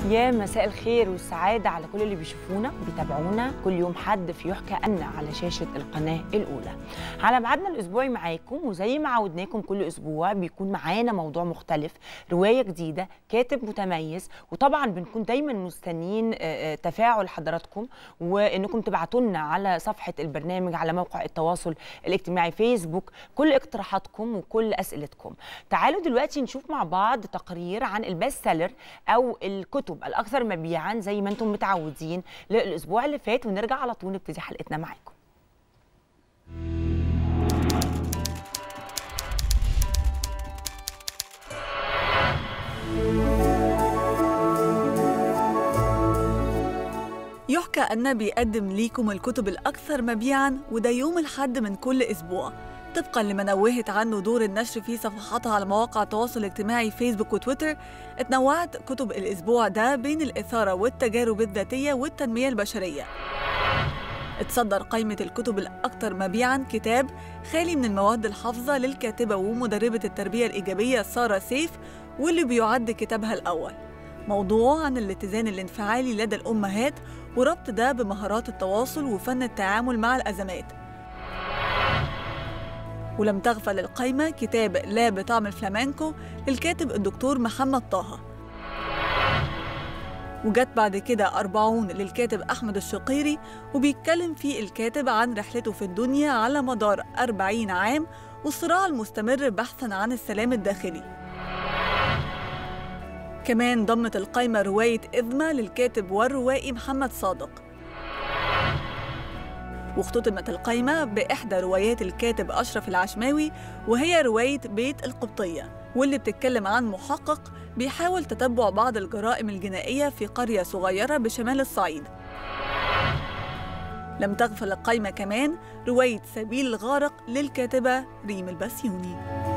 يا مساء الخير والسعادة على كل اللي بيشوفونا بيتابعونا كل يوم حد في يحكى أن على شاشة القناة الأولى على ميعادنا الأسبوعي معاكم وزي ما عودناكم كل أسبوع بيكون معانا موضوع مختلف رواية جديدة كاتب متميز وطبعا بنكون دايما مستنيين آه، آه، تفاعل حضراتكم وإنكم تبعتوا لنا على صفحة البرنامج على موقع التواصل الاجتماعي فيسبوك كل اقتراحاتكم وكل أسئلتكم تعالوا دلوقتي نشوف مع بعض تقرير عن البيست سيلر أو الكتب الأكثر مبيعا زي ما أنتم متعودين للأسبوع اللي فات ونرجع على طول نبتدي حلقتنا معاكم يحكى أن بيقدم ليكم الكتب الأكثر مبيعاً وده يوم الحد من كل أسبوع طبقاً لما نوهت عنه دور النشر في صفحاتها على مواقع التواصل الاجتماعي فيسبوك وتويتر اتنوعت كتب الأسبوع ده بين الإثارة والتجارب الذاتية والتنمية البشرية اتصدر قائمة الكتب الأكثر مبيعاً كتاب خالي من المواد الحافظة للكاتبة ومدربة التربية الإيجابية سارة سيف واللي بيعد كتابها الأول موضوع عن الاتزان الانفعالي لدى الأمهات وربط ده بمهارات التواصل وفن التعامل مع الأزمات ولم تغفل القايمة كتاب لا بطعم الفلامانكو للكاتب الدكتور محمد طه وجت بعد كده أربعون للكاتب أحمد الشقيري وبيتكلم فيه الكاتب عن رحلته في الدنيا على مدار أربعين عام والصراع المستمر بحثا عن السلام الداخلي كمان ضمت القايمة رواية إذمة للكاتب والروائي محمد صادق واختتمت القايمة بإحدى روايات الكاتب أشرف العشماوي وهي رواية بيت القبطية واللي بتتكلم عن محقق بيحاول تتبع بعض الجرائم الجنائية في قرية صغيرة بشمال الصعيد لم تغفل القايمة كمان رواية سبيل الغارق للكاتبة ريم البسيوني